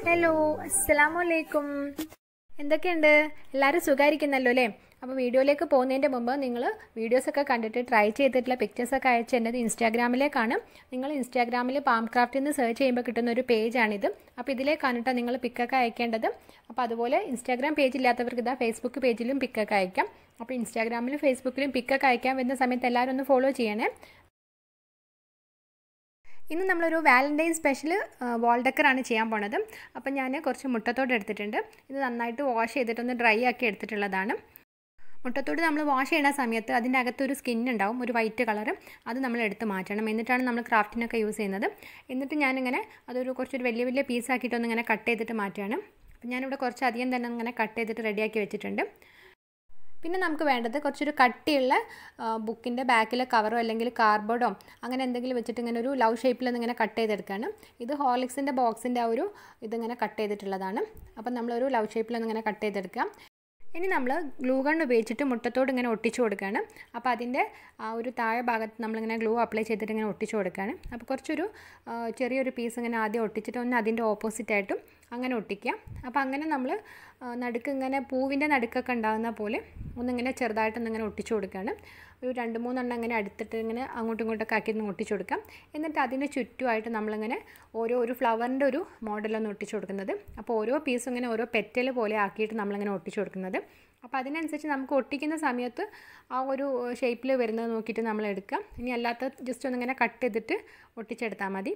hello അസ്സലാമു അലൈക്കും എന്തൊക്കെയുണ്ട് എല്ലാവരും സുഖമായിരിക്കുന്നല്ലോ അല്ലേ അപ്പോൾ വീഡിയോയിലേക്ക് പോകുന്നതിൻ്റെ മുമ്പ് നിങ്ങൾ വീഡിയോസൊക്കെ കണ്ടിട്ട് ട്രൈ ചെയ്തിട്ടുള്ള പിക്ചേഴ്സൊക്കെ അയച്ച് എൻ്റെ ഇൻസ്റ്റാഗ്രാമിലേക്കാണ് നിങ്ങൾ ഇൻസ്റ്റാഗ്രാമിൽ പാം ക്രാഫ്റ്റിൽ നിന്ന് സെർച്ച് ചെയ്യുമ്പോൾ കിട്ടുന്ന ഒരു പേജാണിത് അപ്പോൾ ഇതിലേക്കാണ് കേട്ടോ നിങ്ങൾ പിക്കൊക്കെ അയക്കേണ്ടത് അപ്പോൾ അതുപോലെ ഇൻസ്റ്റാഗ്രാം പേജ് ഇല്ലാത്തവർക്ക് ഇതാ ഫേസ്ബുക്ക് പേജിലും പിക്കൊക്കെ അയക്കാം അപ്പോൾ ഇൻസ്റ്റാഗ്രാമിലും ഫേസ്ബുക്കിലും പിക്കൊക്കെ അയക്കാൻ വരുന്ന സമയത്ത് എല്ലാവരും ഒന്ന് ഫോളോ ചെയ്യണേ ഇന്ന് നമ്മളൊരു വാലൻറ്റൈൻ സ്പെഷ്യൽ വാൾ ഡെക്കറാണ് ചെയ്യാൻ പോണത് അപ്പം ഞാൻ കുറച്ച് മുട്ടത്തോട് എടുത്തിട്ടുണ്ട് ഇത് നന്നായിട്ട് വാഷ് ചെയ്തിട്ടൊന്ന് ഡ്രൈ ആക്കി എടുത്തിട്ടുള്ളതാണ് മുട്ടത്തോട് നമ്മൾ വാഷ് ചെയ്യുന്ന സമയത്ത് അതിൻ്റെ അകത്തൊരു സ്കിൻ ഉണ്ടാവും ഒരു വൈറ്റ് കളർ അത് നമ്മൾ എടുത്ത് മാറ്റണം എന്നിട്ടാണ് നമ്മൾ ക്രാഫ്റ്റിനൊക്കെ യൂസ് ചെയ്യുന്നത് എന്നിട്ട് ഞാനിങ്ങനെ അതൊരു കുറച്ചൊരു വലിയ വലിയ പീസാക്കിയിട്ടൊന്ന് ഇങ്ങനെ കട്ട് ചെയ്തിട്ട് മാറ്റുകയാണ് അപ്പം ഞാനിവിടെ കുറച്ച് അധികം തന്നെ ഇങ്ങനെ കട്ട് ചെയ്തിട്ട് റെഡിയാക്കി വെച്ചിട്ടുണ്ട് പിന്നെ നമുക്ക് വേണ്ടത് കുറച്ചൊരു കട്ടിയുള്ള ബുക്കിൻ്റെ ബാക്കിലെ കവറോ അല്ലെങ്കിൽ കാർബോർഡോ അങ്ങനെ എന്തെങ്കിലും വെച്ചിട്ട് ഇങ്ങനെ ഒരു ലവ് ഷേപ്പിൽ ഇങ്ങനെ കട്ട് ചെയ്തെടുക്കുകയാണ് ഇത് ഹോർലിക്സിൻ്റെ ബോക്സിൻ്റെ ആ ഒരു ഇതിങ്ങനെ കട്ട് ചെയ്തിട്ടുള്ളതാണ് അപ്പം നമ്മളൊരു ലവ് ഷേപ്പിൽ ഇങ്ങനെ കട്ട് ചെയ്തെടുക്കുക ഇനി നമ്മൾ ഗ്ലൂ ഗൺ ഉപയോഗിച്ചിട്ട് മുട്ടത്തോട് ഇങ്ങനെ ഒട്ടിച്ചു കൊടുക്കുകയാണ് അപ്പോൾ അതിൻ്റെ ആ ഒരു താഴെ ഭാഗത്ത് നമ്മളിങ്ങനെ ഗ്ലൂ അപ്ലൈ ചെയ്തിട്ട് ഇങ്ങനെ ഒട്ടിച്ചു കൊടുക്കുകയാണ് അപ്പോൾ കുറച്ചൊരു ചെറിയൊരു പീസ് ഇങ്ങനെ ആദ്യം ഒട്ടിച്ചിട്ട് ഒന്ന് അതിൻ്റെ ഓപ്പോസിറ്റായിട്ടും അങ്ങനെ ഒട്ടിക്കുക അപ്പോൾ അങ്ങനെ നമ്മൾ നടുക്ക് ഇങ്ങനെ പൂവിൻ്റെ നടുക്കൊക്കെ ഉണ്ടാകുന്ന പോലെ ഒന്നിങ്ങനെ ചെറുതായിട്ടൊന്നിങ്ങനെ ഒട്ടിച്ചു കൊടുക്കുകയാണ് ഒരു രണ്ട് മൂന്നെണ്ണം ഇങ്ങനെ അടുത്തിട്ട് ഇങ്ങനെ അങ്ങോട്ടും ഇങ്ങോട്ടൊക്കെ ആക്കി ഒന്ന് ഒട്ടിച്ചു കൊടുക്കാം എന്നിട്ട് അതിന് ചുറ്റുമായിട്ട് നമ്മളിങ്ങനെ ഓരോ ഒരു ഫ്ലവറിൻ്റെ ഒരു മോഡലൊന്ന് ഒട്ടിച്ചു കൊടുക്കുന്നത് അപ്പോൾ ഓരോ പീസും ഇങ്ങനെ ഓരോ പെറ്റൽ പോലെ ആക്കിയിട്ട് നമ്മളിങ്ങനെ ഒട്ടിച്ചു കൊടുക്കുന്നത് അപ്പോൾ അതിനനുസരിച്ച് നമുക്ക് ഒട്ടിക്കുന്ന സമയത്ത് ആ ഒരു ഷേപ്പിൽ വരുന്നത് നോക്കിയിട്ട് നമ്മൾ എടുക്കാം ഇനി അല്ലാത്ത ജസ്റ്റ് ഒന്നിങ്ങനെ കട്ട് ചെയ്തിട്ട് ഒട്ടിച്ചെടുത്താൽ മതി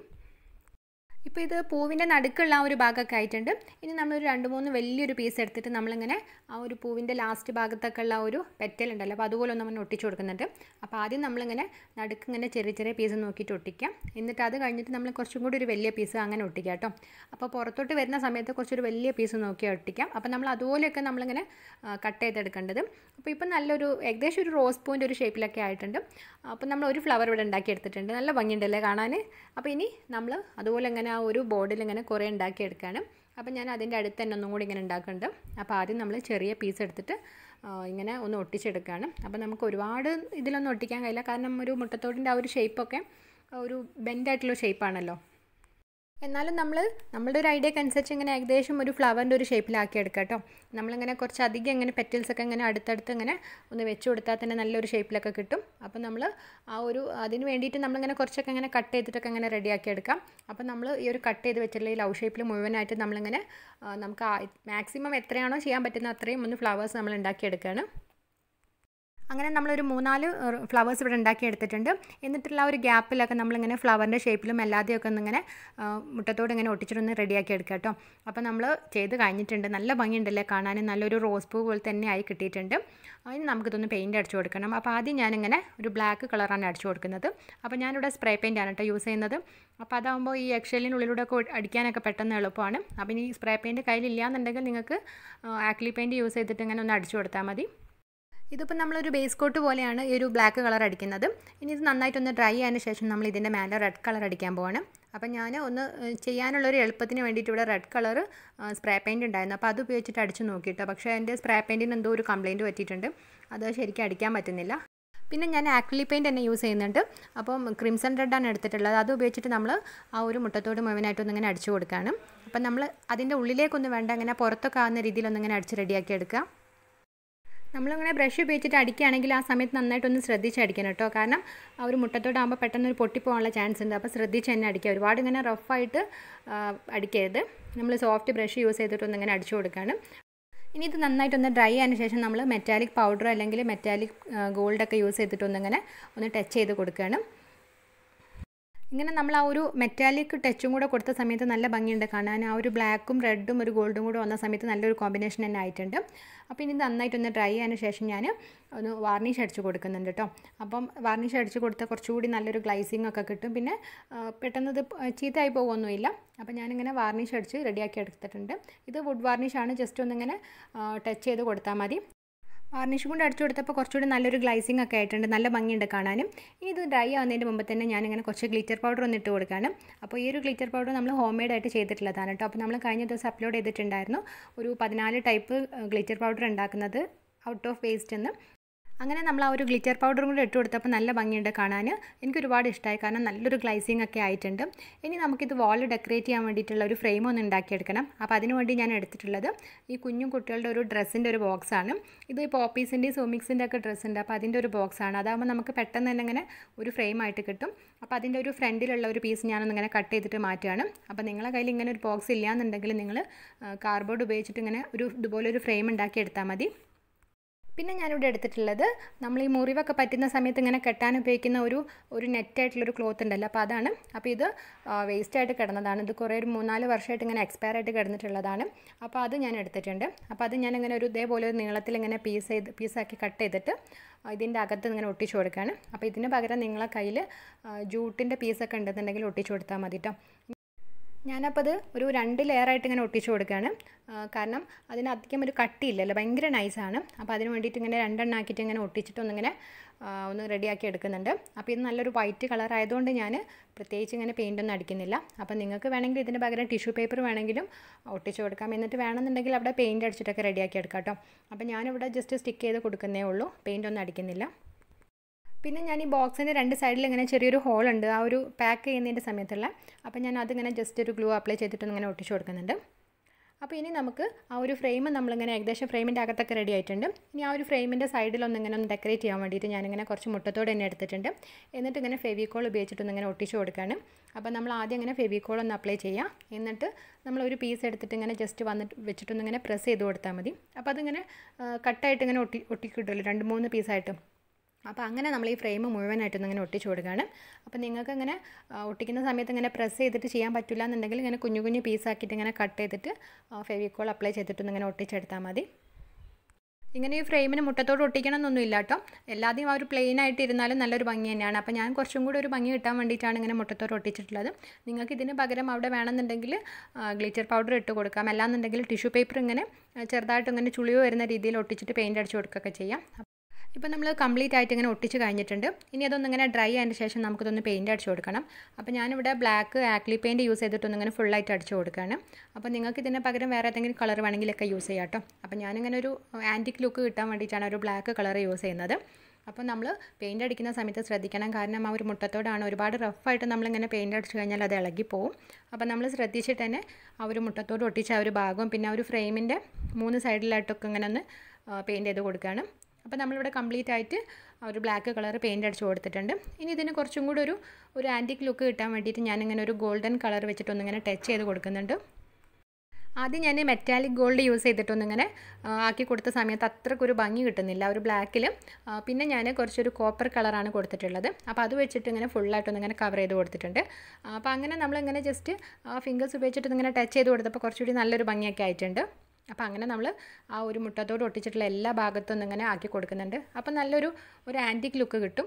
ഇപ്പോൾ ഇത് പൂവിൻ്റെ നടുക്കുള്ള ആ ഒരു ഭാഗമൊക്കെ ആയിട്ടുണ്ട് ഇനി നമ്മളൊരു രണ്ട് മൂന്ന് വലിയൊരു പീസ് എടുത്തിട്ട് നമ്മളിങ്ങനെ ആ ഒരു പൂവിൻ്റെ ലാസ്റ്റ് ഭാഗത്തൊക്കെ ഉള്ള ആ ഒരു പെറ്റൽ ഉണ്ടല്ലോ അപ്പോൾ അതുപോലെ ഒന്ന് നമ്മൾ ഒട്ടിച്ച് കൊടുക്കുന്നുണ്ട് അപ്പോൾ ആദ്യം നമ്മളിങ്ങനെ നടുക്ക് ഇങ്ങനെ ചെറിയ ചെറിയ പീസ് നോക്കിയിട്ട് ഒട്ടിക്കാം എന്നിട്ട് അത് കഴിഞ്ഞിട്ട് നമ്മൾ കുറച്ചും കൂടി ഒരു വലിയ പീസ് അങ്ങനെ ഒട്ടിക്കാം കേട്ടോ അപ്പോൾ പുറത്തോട്ട് വരുന്ന സമയത്ത് കുറച്ചൊരു വലിയ പീസ് നോക്കി ഒട്ടിക്കാം അപ്പോൾ നമ്മൾ അതുപോലെയൊക്കെ നമ്മളിങ്ങനെ കട്ട് ചെയ്തെടുക്കേണ്ടത് അപ്പോൾ ഇപ്പം നല്ലൊരു ഏകദേശം ഒരു റോസ് പൂവിൻ്റെ ഒരു ഷേപ്പിലൊക്കെ ആയിട്ടുണ്ട് അപ്പോൾ നമ്മൾ ഒരു ഫ്ലവർ ഇവിടെ ഉണ്ടാക്കി എടുത്തിട്ടുണ്ട് നല്ല ഭംഗിയുണ്ടല്ലേ കാണാൻ അപ്പോൾ ഇനി നമ്മൾ അതുപോലെ ഇങ്ങനെ ആ ഒരു ബോർഡിൽ ഇങ്ങനെ കുറേ ഉണ്ടാക്കിയെടുക്കുകയാണ് അപ്പോൾ ഞാൻ അതിൻ്റെ അടുത്ത് തന്നെ ഒന്നും കൂടി ഇങ്ങനെ ഉണ്ടാക്കുന്നുണ്ട് അപ്പോൾ ആദ്യം നമ്മൾ ചെറിയ പീസ് എടുത്തിട്ട് ഇങ്ങനെ ഒന്ന് ഒട്ടിച്ചെടുക്കുകയാണ് അപ്പോൾ നമുക്ക് ഒരുപാട് ഇതിലൊന്നും ഒട്ടിക്കാൻ കഴിയില്ല കാരണം ഒരു മുട്ടത്തോടിൻ്റെ ആ ഒരു ഷേപ്പൊക്കെ ഒരു ബെൻഡായിട്ടുള്ള ഷേപ്പാണല്ലോ എന്നാലും നമ്മൾ നമ്മളുടെ ഒരു ഐഡിയക്ക് അനുസരിച്ച് ഇങ്ങനെ ഏകദേശം ഒരു ഫ്ലവറിൻ്റെ ഒരു ഷേപ്പിലാക്കി എടുക്കാം കേട്ടോ നമ്മളിങ്ങനെ കുറച്ച് അധികം ഇങ്ങനെ പെറ്റൽസ് ഒക്കെ ഇങ്ങനെ അടുത്തടുത്ത് ഇങ്ങനെ ഒന്ന് വെച്ച് കൊടുത്താൽ തന്നെ നല്ലൊരു ഷേപ്പിലൊക്കെ കിട്ടും അപ്പോൾ നമ്മൾ ആ ഒരു അതിന് വേണ്ടിയിട്ട് നമ്മളിങ്ങനെ കുറച്ചൊക്കെ ഇങ്ങനെ കട്ട് ചെയ്തിട്ടൊക്കെ ഇങ്ങനെ റെഡിയാക്കി എടുക്കാം അപ്പോൾ നമ്മൾ ഈ ഒരു കട്ട് ചെയ്ത് വെച്ചിട്ടുള്ള ഈ ലവ് ഷേപ്പിൽ മുഴുവനായിട്ട് നമ്മളിങ്ങനെ നമുക്ക് മാക്സിമം എത്രയാണോ ചെയ്യാൻ പറ്റുന്ന അത്രയും ഒന്ന് ഫ്ലവേഴ്സ് നമ്മൾ ഉണ്ടാക്കിയെടുക്കുകയാണ് അങ്ങനെ നമ്മളൊരു മൂന്നാല് ഫ്ലവേഴ്സ് ഇവിടെ ഉണ്ടാക്കി എടുത്തിട്ടുണ്ട് എന്നിട്ടുള്ള ഒരു ഗ്യാപ്പിലൊക്കെ നമ്മളിങ്ങനെ ഫ്ലവറിൻ്റെ ഷേപ്പിലും എല്ലാതെയൊക്കെ ഒന്നിങ്ങനെ മുട്ടത്തോട് ഇങ്ങനെ ഒട്ടിച്ചിട്ടൊന്ന് റെഡിയാക്കി എടുക്കുക കേട്ടോ അപ്പോൾ നമ്മൾ ചെയ്ത് കഴിഞ്ഞിട്ടുണ്ട് നല്ല ഭംഗിയുണ്ടല്ലേ കാണാൻ നല്ലൊരു റോസ് പൂ പോലെ തന്നെ ആയി കിട്ടിയിട്ടുണ്ട് അതിന് നമുക്കിതൊന്ന് പെയിൻറ്റ് അടിച്ചു കൊടുക്കണം അപ്പോൾ ആദ്യം ഞാനിങ്ങനെ ഒരു ബ്ലാക്ക് കളറാണ് അടിച്ചു കൊടുക്കുന്നത് അപ്പോൾ ഞാനിവിടെ സ്പ്രേ പെയിൻ്റ് ആണ് കേട്ടോ യൂസ് ചെയ്യുന്നത് അപ്പോൾ അതാകുമ്പോൾ ഈ എക്സലിനുള്ളിലൂടെ ഒക്കെ അടിക്കാനൊക്കെ പെട്ടെന്ന് എളുപ്പമാണ് അപ്പോൾ ഇനി സ്പ്രേ പെയിൻറ്റ് കയ്യിലില്ല എന്നുണ്ടെങ്കിൽ നിങ്ങൾക്ക് ആക്ലി പെയിൻറ്റ് യൂസ് ചെയ്തിട്ട് ഇങ്ങനെ ഒന്ന് അടിച്ചു കൊടുത്താൽ മതി ഇതിപ്പോൾ നമ്മളൊരു ബേസ് കോട്ട് പോലെയാണ് ഈ ഒരു ബ്ലാക്ക് കളർ അടിക്കുന്നത് ഇനി ഇത് നന്നായിട്ടൊന്ന് ഡ്രൈ ആയതിന് ശേഷം നമ്മൾ ഇതിൻ്റെ മേലെ റെഡ് കളർ അടിക്കാൻ പോവാണ് അപ്പം ഞാൻ ഒന്ന് ചെയ്യാനുള്ളൊരു എളുപ്പത്തിന് വേണ്ടിയിട്ട് ഇവിടെ റെഡ് കളർ സ്പ്രേ പെയിൻറ്റ് ഉണ്ടായിരുന്നു അപ്പോൾ അത് ഉപയോഗിച്ചിട്ട് അടിച്ച് നോക്കിയിട്ടോ പക്ഷേ എൻ്റെ സ്പ്രേ പെയിൻറ്റിന് എന്തോ ഒരു കംപ്ലയിൻറ്റ് പറ്റിയിട്ടുണ്ട് അത് ശരിക്കും അടിക്കാൻ പറ്റുന്നില്ല പിന്നെ ഞാൻ ആക്ലി പെയിൻറ്റ് തന്നെ യൂസ് ചെയ്യുന്നുണ്ട് അപ്പം ക്രിംസൺ റെഡാണ് എടുത്തിട്ടുള്ളത് അത് ഉപയോഗിച്ചിട്ട് നമ്മൾ ആ ഒരു മുട്ടത്തോട് മുഴുവനായിട്ടൊന്ന് ഇങ്ങനെ അടിച്ചു കൊടുക്കുകയാണ് അപ്പം നമ്മൾ അതിൻ്റെ ഉള്ളിലേക്കൊന്നും വേണ്ട അങ്ങനെ പുറത്തൊക്കെ ആകുന്ന രീതിയിലൊന്നിങ്ങനെ അടിച്ച് റെഡിയാക്കി എടുക്കുക നമ്മളിങ്ങനെ ബ്രഷ് ഉപയോഗിച്ചിട്ട് അടിക്കുകയാണെങ്കിൽ ആ സമയത്ത് നന്നായിട്ടൊന്ന് ശ്രദ്ധിച്ച് അടിക്കണം കേട്ടോ കാരണം ആ ഒരു മുട്ടത്തോടാകുമ്പോൾ പെട്ടെന്ന് ഒരു പൊട്ടിപ്പോകാനുള്ള ചാൻസ് ഉണ്ട് അപ്പോൾ ശ്രദ്ധിച്ച് തന്നെ അടിക്കുക ഒരുപാട് ഇങ്ങനെ റഫായിട്ട് അടിക്കരുത് നമ്മൾ സോഫ്റ്റ് ബ്രഷ് യൂസ് ചെയ്തിട്ടൊന്ന് ഇങ്ങനെ അടിച്ചു കൊടുക്കുകയാണ് ഇനി ഇത് നന്നായിട്ടൊന്ന് ഡ്രൈ ആയതിനു ശേഷം നമ്മൾ മെറ്റാലിക് പൗഡർ അല്ലെങ്കിൽ മെറ്റാലിക് ഗോൾഡൊക്കെ യൂസ് ചെയ്തിട്ടൊന്നിങ്ങനെ ഒന്ന് ടച്ച് ചെയ്ത് കൊടുക്കുകയാണ് ഇങ്ങനെ നമ്മൾ ആ ഒരു മെറ്റാലിക് ടച്ചും കൂടെ കൊടുത്ത സമയത്ത് നല്ല ഭംഗിയുണ്ട് കാണാൻ ആ ഒരു ബ്ലാക്കും റെഡും ഒരു ഗോൾഡും കൂടെ വന്ന സമയത്ത് നല്ലൊരു കോമ്പിനേഷൻ തന്നെ ആയിട്ടുണ്ട് അപ്പോൾ ഇനി നന്നായിട്ടൊന്ന് ഡ്രൈ ആയതിനു ശേഷം ഞാൻ ഒന്ന് വാർണിഷ് അടിച്ച് കൊടുക്കുന്നുണ്ട് കേട്ടോ അപ്പം വാർണിഷ് അടിച്ച് കൊടുത്താൽ കുറച്ചുകൂടി നല്ലൊരു ഗ്ലൈസിങ് ഒക്കെ കിട്ടും പിന്നെ പെട്ടെന്ന് ഇത് ചീത്തയായി പോകുമൊന്നുമില്ല അപ്പോൾ ഞാനിങ്ങനെ വാർണിഷ് അടിച്ച് റെഡിയാക്കി എടുത്തിട്ടുണ്ട് ഇത് വുഡ് വാർണിഷാണ് ജസ്റ്റ് ഒന്നിങ്ങനെ ടച്ച് ചെയ്ത് കൊടുത്താൽ മതി വാർണിഷ് കൊണ്ട് അടിച്ചു കൊടുത്തപ്പോൾ കുറച്ചുകൂടി നല്ലൊരു ഗ്ലൈസിങ് ഒക്കെ ആയിട്ടുണ്ട് നല്ല ഭംഗിയുണ്ട് കാണാനും ഇനി ഇത് ഡ്രൈ ആവുന്നതിന് മുമ്പ് തന്നെ ഞാനിങ്ങനെ കുറച്ച് ഗ്ലിറ്റർ പൗഡർ ഒന്ന് ഇട്ട് കൊടുക്കുകയാണ് അപ്പോൾ ഈ ഒരു ഗ്ലിറ്റർ പൗഡർ നമ്മൾ ഹോം മെയ്ഡ് ആയിട്ട് ചെയ്തിട്ടുള്ളതാണ് കേട്ടോ അപ്പോൾ നമ്മൾ കഴിഞ്ഞ ദിവസം അപ്ലോഡ് ചെയ്തിട്ടുണ്ടായിരുന്നു ഒരു പതിനാല് ടൈപ്പ് ഗ്ലിറ്റർ പൗഡർ ഉണ്ടാക്കുന്നത് ഔട്ട് ഓഫ് വേസ്റ്റ് എന്ന് അങ്ങനെ നമ്മൾ ആ ഒരു ഗ്ലിറ്റർ പൗഡറും കൂടി ഇട്ട് കൊടുത്തപ്പോൾ നല്ല ഭംഗിയുണ്ട് കാണാൻ എനിക്ക് ഒരുപാട് ഇഷ്ടമായി കാരണം നല്ലൊരു ഗ്ലൈസിങ് ഒക്കെ ആയിട്ടുണ്ട് ഇനി നമുക്കിത് വാൾ ഡെക്കറേറ്റ് ചെയ്യാൻ വേണ്ടിയിട്ടുള്ള ഒരു ഫ്രെയിം ഒന്ന് ഉണ്ടാക്കിയെടുക്കണം അപ്പോൾ അതിന് വേണ്ടി ഞാൻ എടുത്തിട്ടുള്ളത് ഈ കുഞ്ഞു കുട്ടികളുടെ ഒരു ഡ്രസ്സിൻ്റെ ഒരു ബോക്സാണ് ഇത് പോപ്പീസിൻ്റെയും സോമിക്സിൻ്റെ ഒക്കെ ഡ്രസ്സ് ഉണ്ട് അപ്പോൾ അതിൻ്റെ ഒരു ബോക്സാണ് അതാകുമ്പോൾ നമുക്ക് പെട്ടെന്ന് തന്നെ ഇങ്ങനെ ഒരു ഫ്രെയിം ആയിട്ട് കിട്ടും അപ്പോൾ അതിൻ്റെ ഒരു ഫ്രണ്ടിലുള്ള ഒരു പീസ് ഞാനൊന്ന് ഇങ്ങനെ കട്ട് ചെയ്തിട്ട് മാറ്റുകയാണ് അപ്പോൾ നിങ്ങളെ കയ്യിൽ ഇങ്ങനെ ഒരു ബോക്സ് ഇല്ലയെന്നുണ്ടെങ്കിൽ നിങ്ങൾ കാർഡ്ബോർഡ് ഉപയോഗിച്ചിട്ട് ഇങ്ങനെ ഒരു ഇതുപോലെ ഒരു ഫ്രെയിം ഉണ്ടാക്കി എടുത്താൽ മതി പിന്നെ ഞാനിവിടെ എടുത്തിട്ടുള്ളത് നമ്മൾ ഈ മുറിവൊക്കെ പറ്റുന്ന സമയത്ത് ഇങ്ങനെ കെട്ടാൻ ഉപയോഗിക്കുന്ന ഒരു ഒരു നെറ്റായിട്ടുള്ളൊരു ക്ലോത്ത് ഉണ്ടല്ലോ അപ്പോൾ അതാണ് അപ്പോൾ ഇത് വേസ്റ്റായിട്ട് കിടന്നതാണ് ഇത് കുറേ ഒരു മൂന്നാല് വർഷമായിട്ട് ഇങ്ങനെ എക്സ്പയർ ആയിട്ട് കിടന്നിട്ടുള്ളതാണ് അപ്പോൾ അത് ഞാൻ എടുത്തിട്ടുണ്ട് അപ്പോൾ അത് ഞാൻ ഇങ്ങനെ ഒരു ഇതേപോലെ ഒരു നീളത്തിൽ ഇങ്ങനെ പീസ് ചെയ്ത് പീസാക്കി കട്ട് ചെയ്തിട്ട് ഇതിൻ്റെ അകത്ത് ഇങ്ങനെ ഒട്ടിച്ചു കൊടുക്കുകയാണ് അപ്പോൾ ഇതിന് പകരം നിങ്ങളെ കയ്യിൽ ജൂട്ടിൻ്റെ പീസൊക്കെ ഉണ്ടെന്നുണ്ടെങ്കിൽ ഒട്ടിച്ചു കൊടുത്താൽ മതി കേട്ടോ ഞാനപ്പോൾ അത് ഒരു രണ്ട് ലെയറായിട്ട് ഇങ്ങനെ ഒട്ടിച്ചു കൊടുക്കുകയാണ് കാരണം അതിന് അധികം ഒരു കട്ടിയില്ലല്ലോ ഭയങ്കര നൈസാണ് അപ്പോൾ അതിന് വേണ്ടിയിട്ട് ഇങ്ങനെ രണ്ടെണ്ണം ആക്കിയിട്ട് ഇങ്ങനെ ഒട്ടിച്ചിട്ട് ഒന്നിങ്ങനെ ഒന്ന് റെഡിയാക്കി എടുക്കുന്നുണ്ട് അപ്പോൾ ഇത് നല്ലൊരു വൈറ്റ് കളർ ആയതുകൊണ്ട് ഞാൻ പ്രത്യേകിച്ച് ഇങ്ങനെ പെയിൻ്റ് ഒന്നും അടിക്കുന്നില്ല അപ്പോൾ നിങ്ങൾക്ക് വേണമെങ്കിൽ ഇതിന് പകരം ടിഷ്യൂ പേപ്പർ വേണമെങ്കിലും ഒട്ടിച്ചു കൊടുക്കാം എന്നിട്ട് വേണമെന്നുണ്ടെങ്കിൽ അവിടെ പെയിൻറ്റ് അടിച്ചിട്ടൊക്കെ റെഡിയാക്കി എടുക്കാം കേട്ടോ അപ്പോൾ ഞാനിവിടെ ജസ്റ്റ് സ്റ്റിക്ക് ചെയ്ത് കൊടുക്കുന്നേ ഉള്ളൂ പെയിൻ്റ് ഒന്നും അടിക്കുന്നില്ല പിന്നെ ഞാൻ ഈ ബോക്സിൻ്റെ രണ്ട് സൈഡിൽ ഇങ്ങനെ ചെറിയൊരു ഹോൾ ഉണ്ട് ആ ഒരു പാക്ക് ചെയ്യുന്നതിൻ്റെ സമയത്തുള്ള അപ്പോൾ ഞാൻ അതിങ്ങനെ ജസ്റ്റ് ഒരു ഗ്ലൂ അപ്ലൈ ചെയ്തിട്ട് ഇങ്ങനെ ഒട്ടിച്ചു കൊടുക്കുന്നുണ്ട് അപ്പോൾ ഇനി നമുക്ക് ആ ഒരു ഫ്രെയിം നമ്മളിങ്ങനെ ഏകദേശം ഫ്രെയിമിൻ്റെ അകത്തൊക്കെ റെഡി ആയിട്ടുണ്ട് ഇനി ആ ഒരു ഫ്രെയിമിൻ്റെ സൈഡിലൊന്ന് ഇങ്ങനെ ഒന്ന് ഡെക്കറേറ്റ് ചെയ്യാൻ വേണ്ടിയിട്ട് ഞാനിങ്ങനെ കുറച്ച് മുട്ടത്തോടെ തന്നെ എടുത്തിട്ടുണ്ട് എന്നിട്ട് ഇങ്ങനെ ഫെവിക്കോൾ ഉപയോഗിച്ചിട്ടൊന്ന് ഇങ്ങനെ ഒട്ടിച്ചു കൊടുക്കുകയാണ് അപ്പോൾ നമ്മൾ ആദ്യം ഇങ്ങനെ ഫെവിക്കോൾ ഒന്ന് അപ്ലൈ ചെയ്യാം എന്നിട്ട് നമ്മൾ ഒരു പീസ് എടുത്തിട്ട് ഇങ്ങനെ ജസ്റ്റ് വന്നിട്ട് വെച്ചിട്ടൊന്ന് ഇങ്ങനെ പ്രസ് ചെയ്ത് കൊടുത്താൽ മതി അപ്പോൾ അതിങ്ങനെ കട്ടായിട്ട് ഇങ്ങനെ ഒട്ടി ഒട്ടിക്കിട്ടുമല്ലോ രണ്ട് മൂന്ന് പീസായിട്ട് അപ്പോൾ അങ്ങനെ നമ്മൾ ഈ ഫ്രെയിം മുഴുവനായിട്ടൊന്ന് ഇങ്ങനെ ഒട്ടിച്ചു കൊടുക്കുകയാണ് അപ്പോൾ നിങ്ങൾക്ക് ഇങ്ങനെ ഒട്ടിക്കുന്ന സമയത്ത് ഇങ്ങനെ പ്രസ് ചെയ്തിട്ട് ചെയ്യാൻ പറ്റില്ല എന്നുണ്ടെങ്കിൽ ഇങ്ങനെ കുഞ്ഞു കുഞ്ഞു പീസാക്കിയിട്ട് ഇങ്ങനെ കട്ട് ചെയ്തിട്ട് ഫെവിക്കോൾ അപ്ലൈ ചെയ്തിട്ടൊന്ന് ഇങ്ങനെ ഒട്ടിച്ചെടുത്താൽ മതി ഇങ്ങനെ ഈ ഫ്രെയിമിന് മുട്ടത്തോട് ഒട്ടിക്കണം എന്നൊന്നും ഇല്ല കേട്ടോ എല്ലാതെയും ആ ഒരു പ്ലെയിൻ ആയിട്ട് ഇരുന്നാലും നല്ലൊരു ഭംഗി തന്നെയാണ് അപ്പോൾ ഞാൻ കുറച്ചും കൂടി ഒരു ഭംഗി കിട്ടാൻ വേണ്ടിയിട്ടാണ് ഇങ്ങനെ മുട്ടത്തോട് ഒട്ടിച്ചിട്ടുള്ളത് നിങ്ങൾക്ക് ഇതിന് പകരം അവിടെ വേണമെന്നുണ്ടെങ്കിൽ ഗ്ലിറ്റർ പൗഡർ ഇട്ട് കൊടുക്കാം അല്ലാന്നുണ്ടെങ്കിൽ ടിഷ്യൂ പേപ്പർ ഇങ്ങനെ ചെറുതായിട്ട് ഇങ്ങനെ ചുളിവ് വരുന്ന രീതിയിൽ ഒട്ടിച്ചിട്ട് പെയിൻറ്റ് അടിച്ച് കൊടുക്കുകയൊക്കെ ചെയ്യാം ഇപ്പോൾ നമ്മൾ കംപ്ലീറ്റ് ആയിട്ട് ഇങ്ങനെ ഒട്ടിച്ച് കഴിഞ്ഞിട്ടുണ്ട് ഇനി അതൊന്ന് ഇങ്ങനെ ഡ്രൈ ആയതിന് ശേഷം നമുക്കിതൊന്ന് പെയിൻറ്റ് അടിച്ച് കൊടുക്കണം അപ്പോൾ ഞാനിവിടെ ബ്ലാക്ക് ആക്ലി പെയിൻറ്റ് യൂസ് ചെയ്തിട്ടൊന്ന് ഇങ്ങനെ ഫുള്ളായിട്ട് അടിച്ച് കൊടുക്കുകയാണ് അപ്പോൾ നിങ്ങൾക്ക് ഇതിന് പകരം വേറെ ഏതെങ്കിലും കളർ വേണമെങ്കിലൊക്കെ യൂസ് ചെയ്യാം കേട്ടോ അപ്പോൾ ഞാനിങ്ങനെ ഒരു ആൻറ്റിക് ലുക്ക് കിട്ടാൻ വേണ്ടിയിട്ടാണ് ഒരു ബ്ലാക്ക് കളർ യൂസ് ചെയ്യുന്നത് അപ്പോൾ നമ്മൾ പെയിൻറ്റ് അടിക്കുന്ന സമയത്ത് ശ്രദ്ധിക്കണം കാരണം ആ ഒരു മുട്ടത്തോടാണ് ഒരുപാട് റഫായിട്ട് നമ്മളിങ്ങനെ പെയിൻറ്റ് അടിച്ച് കഴിഞ്ഞാൽ അത് ഇളകിപ്പോവും അപ്പോൾ നമ്മൾ ശ്രദ്ധിച്ചിട്ട് തന്നെ ആ ഒരു മുട്ടത്തോട് ഒട്ടിച്ച ആ ഒരു ഭാഗവും പിന്നെ ആ ഒരു ഫ്രെയിമിൻ്റെ മൂന്ന് സൈഡിലായിട്ടൊക്കെ ഇങ്ങനെ ഒന്ന് പെയിൻറ്റ് ചെയ്ത് കൊടുക്കുകയാണ് അപ്പോൾ നമ്മളിവിടെ കംപ്ലീറ്റ് ആയിട്ട് ഒരു ബ്ലാക്ക് കളർ പെയിൻറ്റ് അടിച്ച് കൊടുത്തിട്ടുണ്ട് ഇനി ഇതിന് കുറച്ചും കൂടി ഒരു ഒരു ആൻറ്റിക് ലുക്ക് കിട്ടാൻ വേണ്ടിയിട്ട് ഞാനിങ്ങനെ ഒരു ഗോൾഡൻ കളർ വെച്ചിട്ടൊന്നിങ്ങനെ ടച്ച് ചെയ്ത് കൊടുക്കുന്നുണ്ട് ആദ്യം ഞാൻ മെറ്റാലിക് ഗോൾഡ് യൂസ് ചെയ്തിട്ടൊന്നിങ്ങനെ ആക്കി കൊടുത്ത സമയത്ത് അത്രക്കൊരു ഭംഗി കിട്ടുന്നില്ല ഒരു ബ്ലാക്കിൽ പിന്നെ ഞാൻ കുറച്ചൊരു കോപ്പർ കളറാണ് കൊടുത്തിട്ടുള്ളത് അപ്പോൾ അത് വെച്ചിട്ട് ഇങ്ങനെ ഫുള്ളായിട്ടൊന്നിങ്ങനെ കവർ ചെയ്ത് കൊടുത്തിട്ടുണ്ട് അപ്പോൾ അങ്ങനെ നമ്മളിങ്ങനെ ജസ്റ്റ് ഫിംഗേഴ്സ് ഉപയോഗിച്ചിട്ട് ഇങ്ങനെ ടച്ച് ചെയ്ത് കൊടുത്തപ്പോൾ കുറച്ചുകൂടി നല്ലൊരു ഭംഗിയൊക്കെ ആയിട്ടുണ്ട് അപ്പോൾ അങ്ങനെ നമ്മൾ ആ ഒരു മുട്ടത്തോട് ഒട്ടിച്ചിട്ടുള്ള എല്ലാ ഭാഗത്തും ഒന്ന് ഇങ്ങനെ ആക്കി കൊടുക്കുന്നുണ്ട് അപ്പോൾ നല്ലൊരു ഒരു ആൻറ്റിക് ലുക്ക് കിട്ടും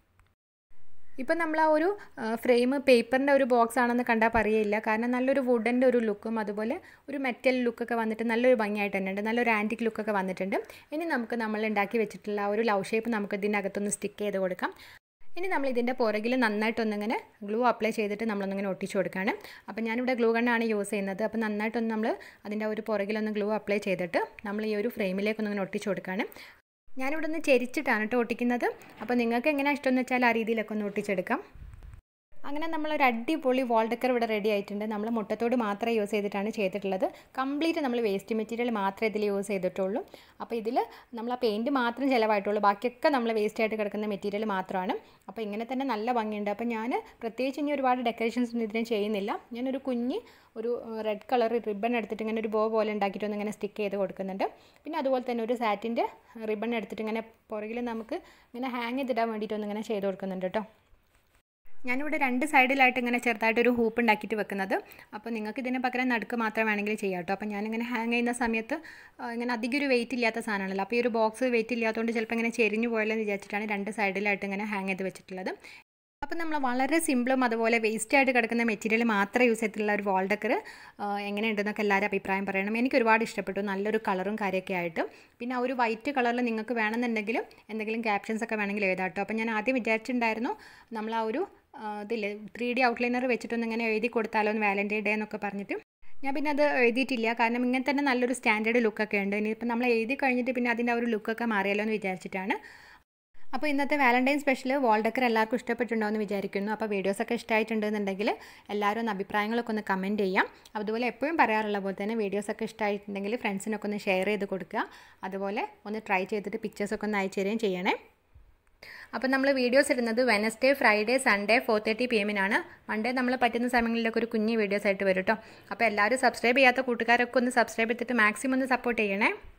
ഇപ്പം നമ്മൾ ആ ഒരു ഫ്രെയിം പേപ്പറിൻ്റെ ഒരു ബോക്സ് ആണെന്ന് കണ്ടാൽ പറയില്ല കാരണം നല്ലൊരു വുഡൻ്റെ ഒരു ലുക്കും അതുപോലെ ഒരു മെറ്റൽ ലുക്കൊക്കെ വന്നിട്ട് നല്ലൊരു ഭംഗിയായിട്ട് തന്നെ ഉണ്ട് നല്ലൊരു ആൻറ്റിക് ലുക്കൊക്കെ വന്നിട്ടുണ്ട് ഇനി നമുക്ക് നമ്മൾ ഉണ്ടാക്കി വെച്ചിട്ടുള്ള ആ ഒരു ലവ് ഷേപ്പ് നമുക്ക് ഇതിൻ്റെ അകത്തൊന്ന് സ്റ്റിക്ക് ചെയ്ത് കൊടുക്കാം ഇനി നമ്മൾ ഇതിൻ്റെ പുറകിൽ നന്നായിട്ടൊന്നിങ്ങനെ ഗ്ലൂ അപ്ലൈ ചെയ്തിട്ട് നമ്മളൊന്നിങ്ങനെ ഒട്ടിച്ചു കൊടുക്കുകയാണ് അപ്പോൾ ഞാനിവിടെ ഗ്ലൂ ഗണ്ണാണ് യൂസ് ചെയ്യുന്നത് അപ്പോൾ നന്നായിട്ടൊന്ന് നമ്മൾ അതിൻ്റെ ഒരു പുറകിലൊന്ന് ഗ്ലൂ അപ്ലൈ ചെയ്തിട്ട് നമ്മൾ ഈ ഒരു ഫ്രെയിമിലേക്കൊന്നിങ്ങനെ ഒട്ടിച്ചു കൊടുക്കുകയാണ് ഞാനിവിടെ ഒന്ന് ചെരിച്ചിട്ടാണ് കേട്ടോ ഒട്ടിക്കുന്നത് അപ്പോൾ നിങ്ങൾക്ക് എങ്ങനെയാണ് ഇഷ്ടമെന്ന് വെച്ചാൽ ആ രീതിയിലൊക്കെ ഒന്ന് ഒട്ടിച്ചെടുക്കാം അങ്ങനെ നമ്മളൊരു അടിപൊളി വാൾ ഡെക്കർ ഇവിടെ റെഡി ആയിട്ടുണ്ട് നമ്മൾ മുട്ടത്തോട് മാത്രമേ യൂസ് ചെയ്തിട്ടാണ് ചെയ്തിട്ടുള്ളത് കംപ്ലീറ്റ് നമ്മൾ വേസ്റ്റ് മെറ്റീരിയൽ മാത്രമേ ഇതിൽ യൂസ് ചെയ്തിട്ടുള്ളൂ അപ്പോൾ ഇതിൽ നമ്മൾ ആ പെയിൻറ്റ് മാത്രം ചിലവായിട്ടുള്ളൂ ബാക്കിയൊക്കെ നമ്മൾ വേസ്റ്റ് ആയിട്ട് കിടക്കുന്ന മെറ്റീരിയൽ മാത്രമാണ് അപ്പോൾ ഇങ്ങനെ തന്നെ നല്ല ഭംഗിയുണ്ട് അപ്പോൾ ഞാൻ പ്രത്യേകിച്ച് ഇനി ഒരുപാട് ഡെക്കറേഷൻസ് ഒന്നും ഇതിന് ചെയ്യുന്നില്ല ഞാനൊരു കുഞ്ഞ് ഒരു റെഡ് കളർ റിബൺ എടുത്തിട്ട് ഇങ്ങനെ ഒരു ബോ പോലെ ഉണ്ടാക്കിയിട്ട് ഇങ്ങനെ സ്റ്റിക്ക് ചെയ്ത് കൊടുക്കുന്നുണ്ട് പിന്നെ അതുപോലെ തന്നെ ഒരു സാറ്റിൻ്റെ റിബൺ എടുത്തിട്ട് ഇങ്ങനെ പുറകിൽ നമുക്ക് ഇങ്ങനെ ഹാങ് ചെയ്തിടാൻ വേണ്ടിയിട്ടൊന്ന് ഇങ്ങനെ ചെയ്ത് കൊടുക്കുന്നുണ്ട് കേട്ടോ ഞാനിവിടെ രണ്ട് സൈഡിലായിട്ട് ഇങ്ങനെ ചെറുതായിട്ട് ഒരു ഹൂപ്പ് ഉണ്ടാക്കിയിട്ട് വെക്കുന്നത് അപ്പോൾ നിങ്ങൾക്ക് ഇതിന് പകരം നടുക്ക് മാത്രം വേണമെങ്കിൽ ചെയ്യാം കേട്ടോ അപ്പോൾ ഞാനിങ്ങനെ ഹാങ് ചെയ്യുന്ന സമയത്ത് ഇങ്ങനെ അധികം ഒരു വെയിറ്റ് ഇല്ലാത്ത സാധനമാണല്ലോ അപ്പോൾ ഈ ഒരു ബോക്സ് വെയിറ്റ് ഇല്ലാത്തതുകൊണ്ട് ചിലപ്പോൾ ഇങ്ങനെ ചെരിഞ്ഞു പോയാലെന്ന് വിചാരിച്ചിട്ടാണ് രണ്ട് സൈഡിലായിട്ട് ഇങ്ങനെ ഹാങ് ചെയ്ത് വെച്ചിട്ടുള്ളത് അപ്പോൾ നമ്മൾ വളരെ സിമ്പിളും അതുപോലെ വേസ്റ്റ് ആയിട്ട് കിടക്കുന്ന മെറ്റീരിയൽ മാത്രമേ യൂസ് ചെയ്തിട്ടുള്ള ഒരു വാൾ ഡെക്കർ എങ്ങനെയുണ്ടെന്നൊക്കെ എല്ലാവരും അഭിപ്രായം പറയണം എനിക്ക് ഒരുപാട് ഇഷ്ടപ്പെട്ടു നല്ലൊരു കളറും കാര്യമൊക്കെ ആയിട്ട് പിന്നെ ആ ഒരു വൈറ്റ് കളറിൽ നിങ്ങൾക്ക് വേണമെന്നുണ്ടെങ്കിലും എന്തെങ്കിലും ക്യാപ്ഷൻസ് ഒക്കെ വേണമെങ്കിൽ എഴുതാട്ടോ അപ്പോൾ ഞാൻ ആദ്യം വിചാരിച്ചിട്ടുണ്ടായിരുന്നു നമ്മൾ ആ ഒരു ഇതില്ലേ ത്രീ ഡി ഔട്ട്ലൈനർ വെച്ചിട്ടൊന്ന് ഇങ്ങനെ എഴുതി കൊടുത്താലോ ഒന്ന് വാലൻറ്റൈൻ ഡേ എന്നൊക്കെ പറഞ്ഞിട്ട് ഞാൻ പിന്നെ അത് എഴുതിയിട്ടില്ല കാരണം ഇങ്ങനെ തന്നെ നല്ലൊരു സ്റ്റാൻഡേർഡ് ലുക്കൊക്കെ ഉണ്ട് ഇനിയിപ്പോൾ നമ്മൾ എഴുതി കഴിഞ്ഞിട്ട് പിന്നെ അതിൻ്റെ ആ ഒരു ലുക്കൊക്കെ മാറിയാലോ എന്ന് വിചാരിച്ചിട്ടാണ് അപ്പോൾ ഇന്നത്തെ വാലൻറ്റൈൻ സ്പെഷ്യൽ വാൾഡക്കർ എല്ലാവർക്കും ഇഷ്ടപ്പെട്ടുണ്ടാവുമെന്ന് വിചാരിക്കുന്നു അപ്പോൾ വീഡിയോസൊക്കെ ഇഷ്ടമായിട്ടുണ്ടെന്നുണ്ടെങ്കിൽ എല്ലാവരും ഒന്ന് അഭിപ്രായങ്ങളൊക്കെ ഒന്ന് കമൻറ്റ് ചെയ്യാം അതുപോലെ എപ്പോഴും പറയാറുള്ള പോലെ തന്നെ വീഡിയോസൊക്കെ ഇഷ്ടമായിട്ടുണ്ടെങ്കിൽ ഫ്രണ്ട്സിനൊക്കെ ഒന്ന് ഷെയർ ചെയ്ത് കൊടുക്കുക അതുപോലെ ഒന്ന് ട്രൈ ചെയ്തിട്ട് പിക്ചേഴ്സൊക്കെ ഒന്ന് അയച്ചു തരികയും ചെയ്യണേ അപ്പോൾ നമ്മൾ വീഡിയോസ് ഇടുന്നത് Wednesday Friday Sunday four thirty P എമ്മിനാണ് മൺഡേ നമ്മൾ പറ്റുന്ന സമയങ്ങളിലൊക്കെ ഒരു കുഞ്ഞ് വീഡിയോസ് ആയിട്ട് വരും കേട്ടോ അപ്പോൾ എല്ലാവരും സബ്സ്ക്രൈബ് ചെയ്യാത്ത കൂട്ടുകാരൊക്കെ ഒന്ന് സബ്സ്ക്രൈബ് ചെയ്തിട്ട് മാക്സിമം ഒന്ന് സപ്പോർട്ട് ചെയ്യണേ